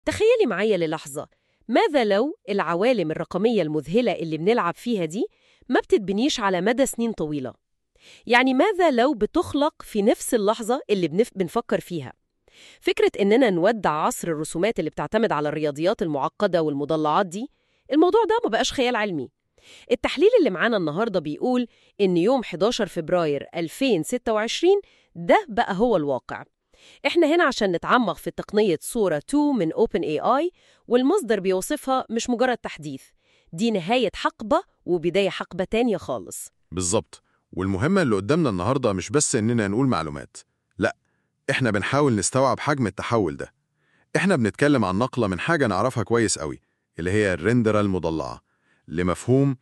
تخيلي معايا للحظة ماذا لو العوالم الرقمية المذهلة اللي بنلعب فيها دي ما بتتبنيش على مدى سنين طويلة يعني ماذا لو بتخلق في نفس اللحظة اللي بنف... بنفكر فيها فكرة إننا نودع عصر الرسومات اللي بتعتمد على الرياضيات المعقدة والمضلعات دي الموضوع ده ما بقاش خيال علمي التحليل اللي معانا النهاردة بيقول إن يوم 11 فبراير 2026 ده بقى هو الواقع إحنا هنا عشان نتعمق في تقنية صورة 2 من OpenAI والمصدر بيوصفها مش مجرد تحديث دي نهاية حقبة وبداية حقبة تانية خالص بالظبط والمهمة اللي قدامنا النهاردة مش بس إننا نقول معلومات لا إحنا بنحاول نستوعب حجم التحول ده إحنا بنتكلم عن نقلة من حاجة نعرفها كويس قوي اللي هي الرندرة المضلعة لمفهوم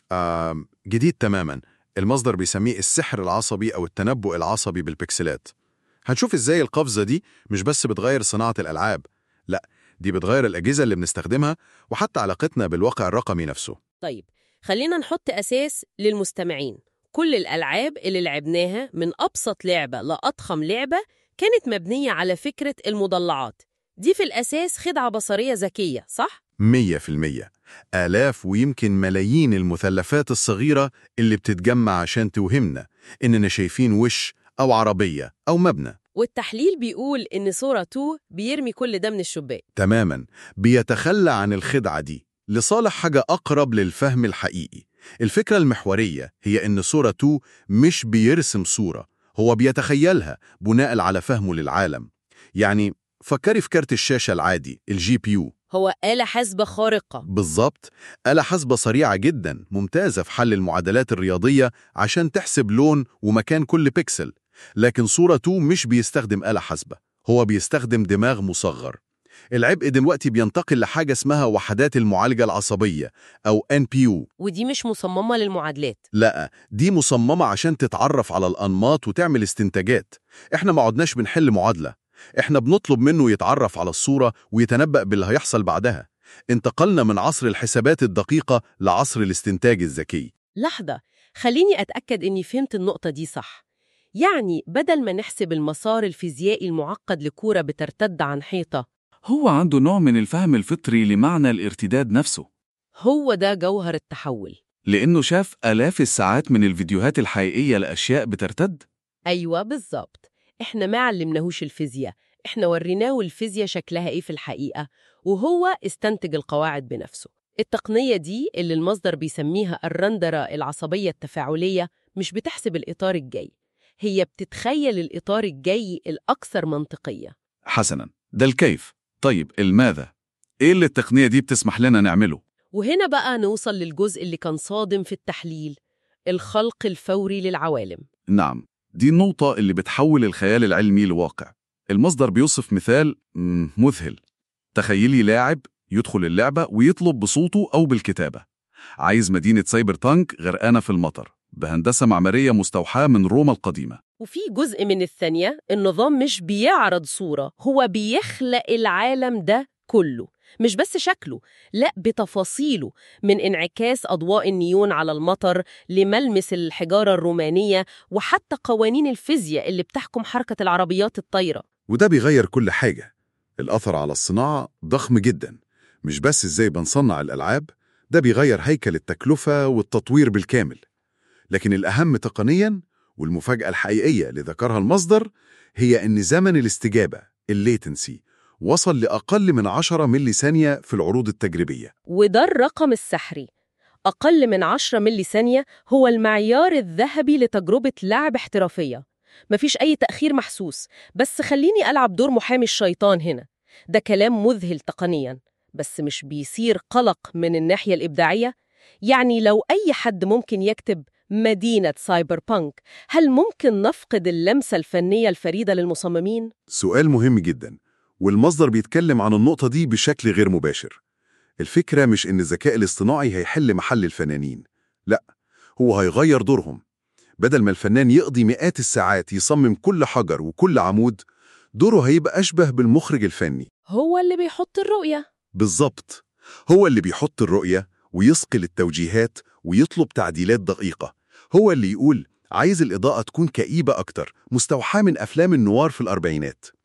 آه جديد تماما المصدر بيسميه السحر العصبي أو التنبؤ العصبي بالبكسلات هنشوف إزاي القفزة دي مش بس بتغير صناعة الألعاب لا دي بتغير الأجهزة اللي بنستخدمها وحتى علاقتنا بالواقع الرقمي نفسه طيب خلينا نحط أساس للمستمعين كل الألعاب اللي لعبناها من أبسط لعبة لأضخم لعبة كانت مبنية على فكرة المضلعات دي في الأساس خدعة بصرية ذكية صح؟ مية في المية آلاف ويمكن ملايين المثلثات الصغيرة اللي بتتجمع عشان توهمنا إننا شايفين وش أو عربية أو مبنى والتحليل بيقول إن صورة 2 بيرمي كل ده من الشباك تماما بيتخلى عن الخدعة دي لصالح حاجة أقرب للفهم الحقيقي الفكرة المحورية هي إن صورة 2 مش بيرسم صورة هو بيتخيلها بناء على فهمه للعالم يعني فكري في كارت الشاشة العادي الجي بي يو هو آلة حاسبة خارقة بالظبط آلة حاسبة سريعة جدا ممتازة في حل المعادلات الرياضية عشان تحسب لون ومكان كل بيكسل لكن صورة 2 مش بيستخدم آلة حاسبة هو بيستخدم دماغ مصغر العبء دلوقتي بينتقل لحاجة اسمها وحدات المعالجة العصبية أو NPU ودي مش مصممة للمعادلات لا دي مصممة عشان تتعرف على الأنماط وتعمل استنتاجات احنا ما عدناش بنحل معادلة احنا بنطلب منه يتعرف على الصورة ويتنبأ باللي هيحصل بعدها انتقلنا من عصر الحسابات الدقيقة لعصر الاستنتاج الذكي لحظة خليني أتأكد إني فهمت النقطة دي صح يعني بدل ما نحسب المسار الفيزيائي المعقد لكورة بترتد عن حيطة هو عنده نوع من الفهم الفطري لمعنى الارتداد نفسه هو ده جوهر التحول لأنه شاف آلاف الساعات من الفيديوهات الحقيقية لأشياء بترتد أيوة بالظبط إحنا ما علمناهوش الفيزياء إحنا وريناه الفيزياء شكلها إيه في الحقيقة وهو استنتج القواعد بنفسه التقنية دي اللي المصدر بيسميها الرندرة العصبية التفاعلية مش بتحسب الإطار الجاي هي بتتخيل الإطار الجاي الأكثر منطقية حسناً ده الكيف طيب الماذا؟ إيه اللي التقنية دي بتسمح لنا نعمله؟ وهنا بقى نوصل للجزء اللي كان صادم في التحليل الخلق الفوري للعوالم نعم دي النقطة اللي بتحول الخيال العلمي لواقع المصدر بيوصف مثال مم، مذهل تخيلي لاعب يدخل اللعبة ويطلب بصوته أو بالكتابة عايز مدينة سايبر تانك غرقانة في المطر بهندسة معمارية مستوحاة من روما القديمة وفي جزء من الثانية النظام مش بيعرض صورة هو بيخلق العالم ده كله مش بس شكله لا بتفاصيله من انعكاس أضواء النيون على المطر لملمس الحجارة الرومانية وحتى قوانين الفيزياء اللي بتحكم حركة العربيات الطايرة وده بيغير كل حاجة الأثر على الصناعة ضخم جدا مش بس إزاي بنصنع الألعاب ده بيغير هيكل التكلفة والتطوير بالكامل لكن الأهم تقنياً والمفاجأة الحقيقية اللي ذكرها المصدر هي إن زمن الاستجابة الليتنسي وصل لأقل من 10 ملي ثانية في العروض التجريبية وده الرقم السحري أقل من 10 ملي ثانية هو المعيار الذهبي لتجربة لعب احترافية مفيش أي تأخير محسوس بس خليني ألعب دور محامي الشيطان هنا ده كلام مذهل تقنياً بس مش بيصير قلق من الناحية الإبداعية يعني لو أي حد ممكن يكتب مدينة سايبر بانك هل ممكن نفقد اللمسة الفنية الفريدة للمصممين؟ سؤال مهم جدا والمصدر بيتكلم عن النقطة دي بشكل غير مباشر الفكرة مش إن الذكاء الاصطناعي هيحل محل الفنانين لا هو هيغير دورهم بدل ما الفنان يقضي مئات الساعات يصمم كل حجر وكل عمود دوره هيبقى أشبه بالمخرج الفني هو اللي بيحط الرؤية بالظبط هو اللي بيحط الرؤية ويصقل التوجيهات ويطلب تعديلات دقيقة هو اللي يقول عايز الإضاءة تكون كئيبة أكتر مستوحاة من أفلام النوار في الأربعينات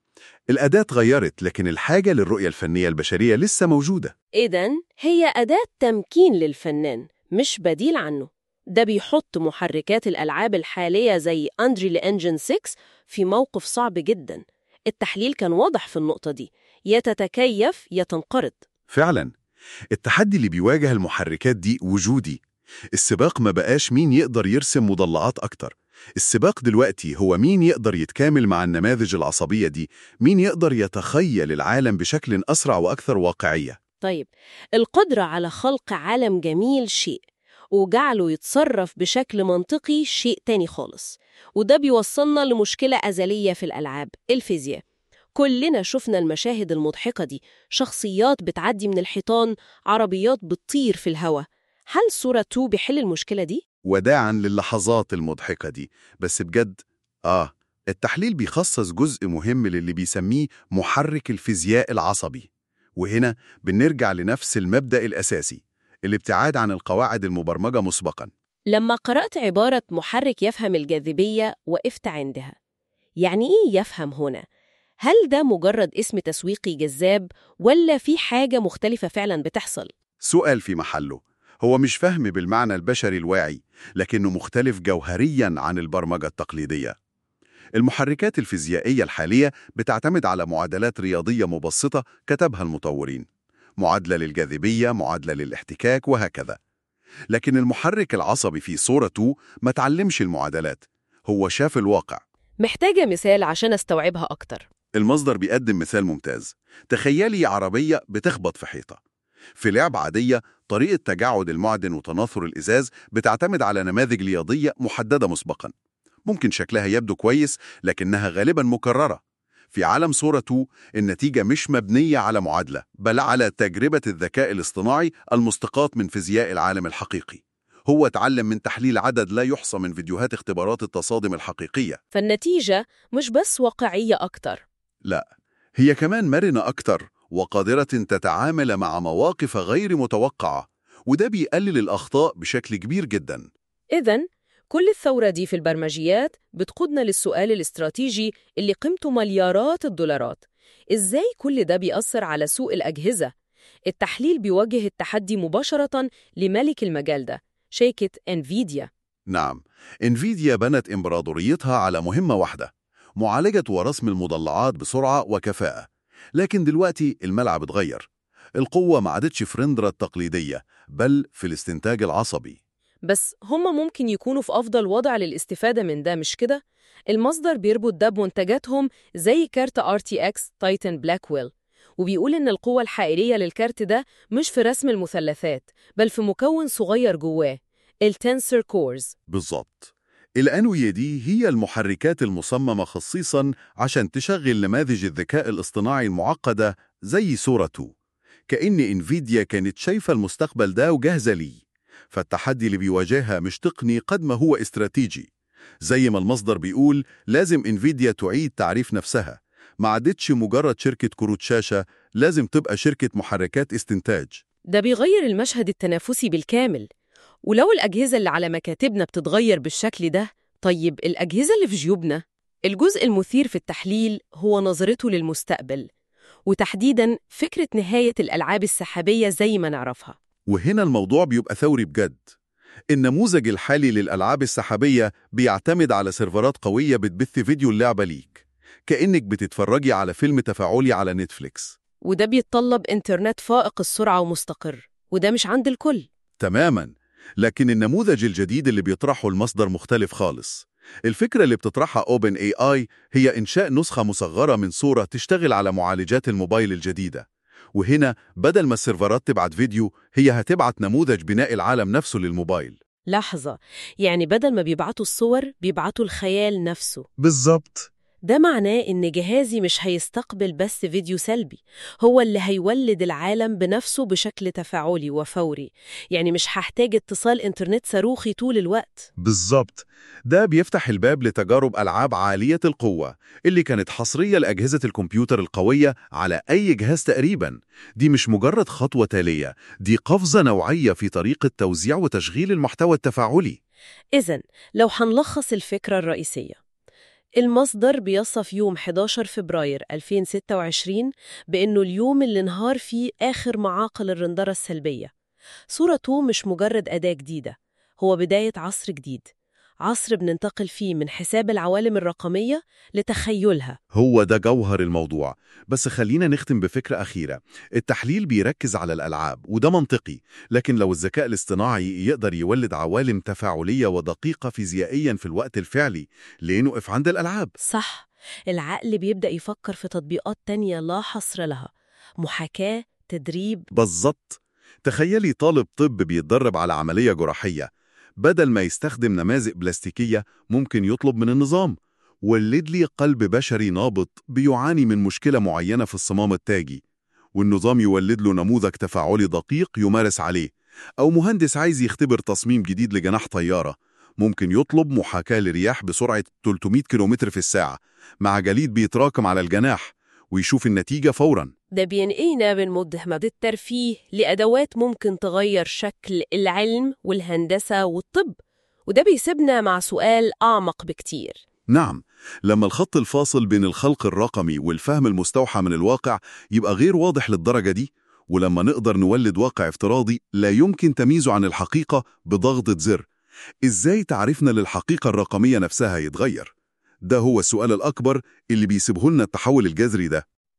الأداة اتغيرت لكن الحاجة للرؤية الفنية البشرية لسه موجودة إذن هي أداة تمكين للفنان مش بديل عنه ده بيحط محركات الألعاب الحالية زي أندريل إنجن 6 في موقف صعب جدا التحليل كان واضح في النقطة دي يا تتكيف يا تنقرض فعلا التحدي اللي بيواجه المحركات دي وجودي السباق ما بقاش مين يقدر يرسم مضلعات أكتر السباق دلوقتي هو مين يقدر يتكامل مع النماذج العصبية دي مين يقدر يتخيل العالم بشكل أسرع وأكثر واقعية طيب القدرة على خلق عالم جميل شيء وجعله يتصرف بشكل منطقي شيء تاني خالص وده بيوصلنا لمشكلة أزلية في الألعاب الفيزياء كلنا شفنا المشاهد المضحكة دي شخصيات بتعدي من الحيطان عربيات بتطير في الهواء هل سورة 2 بيحل المشكلة دي؟ وداعا للحظات المضحكة دي بس بجد آه التحليل بيخصص جزء مهم للي بيسميه محرك الفيزياء العصبي وهنا بنرجع لنفس المبدأ الأساسي الابتعاد عن القواعد المبرمجة مسبقا لما قرأت عبارة محرك يفهم الجاذبية وقفت عندها يعني إيه يفهم هنا؟ هل ده مجرد اسم تسويقي جذاب ولا في حاجة مختلفة فعلا بتحصل؟ سؤال في محله هو مش فهم بالمعنى البشري الواعي لكنه مختلف جوهريا عن البرمجة التقليدية المحركات الفيزيائية الحالية بتعتمد على معادلات رياضية مبسطة كتبها المطورين معادلة للجاذبية، معادلة للاحتكاك وهكذا لكن المحرك العصبي في صورة 2 ما تعلمش المعادلات هو شاف الواقع محتاجة مثال عشان استوعبها أكتر المصدر بيقدم مثال ممتاز تخيلي عربية بتخبط في حيطة في لعبة عادية طريقة تجاعد المعدن وتناثر الإزاز بتعتمد على نماذج رياضية محددة مسبقا ممكن شكلها يبدو كويس لكنها غالبا مكررة في عالم صورة 2 النتيجة مش مبنية على معادلة بل على تجربة الذكاء الاصطناعي المستقاط من فيزياء العالم الحقيقي هو اتعلم من تحليل عدد لا يحصى من فيديوهات اختبارات التصادم الحقيقية فالنتيجة مش بس واقعية أكتر لا هي كمان مرنة أكتر وقادرة تتعامل مع مواقف غير متوقعة وده بيقلل الأخطاء بشكل كبير جدا إذن كل الثورة دي في البرمجيات بتقودنا للسؤال الاستراتيجي اللي قيمته مليارات الدولارات إزاي كل ده بيأثر على سوق الأجهزة؟ التحليل بيواجه التحدي مباشرة لملك المجال ده شركة انفيديا نعم انفيديا بنت إمبراطوريتها على مهمة واحدة معالجة ورسم المضلعات بسرعة وكفاءة لكن دلوقتي الملعب اتغير القوة ما عادتش في رندرة التقليدية بل في الاستنتاج العصبي بس هم ممكن يكونوا في أفضل وضع للاستفادة من ده مش كده؟ المصدر بيربط ده بمنتجاتهم زي كارت RTX تايتن بلاكويل وبيقول إن القوة الحقيقية للكارت ده مش في رسم المثلثات بل في مكون صغير جواه التنسر كورز بالظبط الأنوية دي هي المحركات المصممة خصيصا عشان تشغل نماذج الذكاء الاصطناعي المعقدة زي صورة 2 كأن انفيديا كانت شايفة المستقبل ده وجاهزة ليه فالتحدي اللي بيواجهها مش تقني قد ما هو استراتيجي زي ما المصدر بيقول لازم انفيديا تعيد تعريف نفسها ما عادتش مجرد شركة كروت شاشة لازم تبقى شركة محركات استنتاج ده بيغير المشهد التنافسي بالكامل ولو الأجهزة اللي على مكاتبنا بتتغير بالشكل ده طيب الأجهزة اللي في جيوبنا الجزء المثير في التحليل هو نظرته للمستقبل وتحديداً فكرة نهاية الألعاب السحابية زي ما نعرفها وهنا الموضوع بيبقى ثوري بجد النموذج الحالي للألعاب السحابية بيعتمد على سيرفرات قوية بتبث فيديو اللعبة ليك كأنك بتتفرجي على فيلم تفاعلي على نتفليكس وده بيتطلب إنترنت فائق السرعة ومستقر وده مش عند الكل تماما لكن النموذج الجديد اللي بيطرحه المصدر مختلف خالص الفكرة اللي بتطرحها Open AI هي إنشاء نسخة مصغرة من صورة تشتغل على معالجات الموبايل الجديدة وهنا بدل ما السيرفرات تبعت فيديو هي هتبعت نموذج بناء العالم نفسه للموبايل لحظة يعني بدل ما بيبعتوا الصور بيبعتوا الخيال نفسه بالظبط ده معناه إن جهازي مش هيستقبل بس فيديو سلبي هو اللي هيولد العالم بنفسه بشكل تفاعلي وفوري يعني مش هحتاج اتصال إنترنت صاروخي طول الوقت بالظبط ده بيفتح الباب لتجارب ألعاب عالية القوة اللي كانت حصرية لأجهزة الكمبيوتر القوية على أي جهاز تقريبا دي مش مجرد خطوة تالية دي قفزة نوعية في طريقة توزيع وتشغيل المحتوى التفاعلي إذن لو هنلخص الفكرة الرئيسية المصدر بيصف يوم 11 فبراير 2026 بأنه اليوم اللي انهار فيه آخر معاقل الرندرة السلبية صورة 2 مش مجرد أداة جديدة هو بداية عصر جديد عصر بننتقل فيه من حساب العوالم الرقمية لتخيلها هو ده جوهر الموضوع بس خلينا نختم بفكرة أخيرة التحليل بيركز على الألعاب وده منطقي لكن لو الذكاء الاصطناعي يقدر يولد عوالم تفاعلية ودقيقة فيزيائيا في الوقت الفعلي ليه نقف عند الألعاب؟ صح العقل بيبدأ يفكر في تطبيقات تانية لا حصر لها محاكاة تدريب بالظبط تخيلي طالب طب بيتدرب على عملية جراحية بدل ما يستخدم نماذج بلاستيكية ممكن يطلب من النظام ولد لي قلب بشري نابض بيعاني من مشكلة معينة في الصمام التاجي والنظام يولد له نموذج تفاعلي دقيق يمارس عليه أو مهندس عايز يختبر تصميم جديد لجناح طيارة ممكن يطلب محاكاة لرياح بسرعة 300 كيلومتر في الساعة مع جليد بيتراكم على الجناح ويشوف النتيجة فوراً ده بينقلنا من مدهمة الترفيه لأدوات ممكن تغير شكل العلم والهندسة والطب وده بيسيبنا مع سؤال أعمق بكتير نعم لما الخط الفاصل بين الخلق الرقمي والفهم المستوحى من الواقع يبقى غير واضح للدرجة دي ولما نقدر نولد واقع افتراضي لا يمكن تمييزه عن الحقيقة بضغطة زر إزاي تعرفنا للحقيقة الرقمية نفسها يتغير؟ ده هو السؤال الأكبر اللي بيسيبه لنا التحول الجذري ده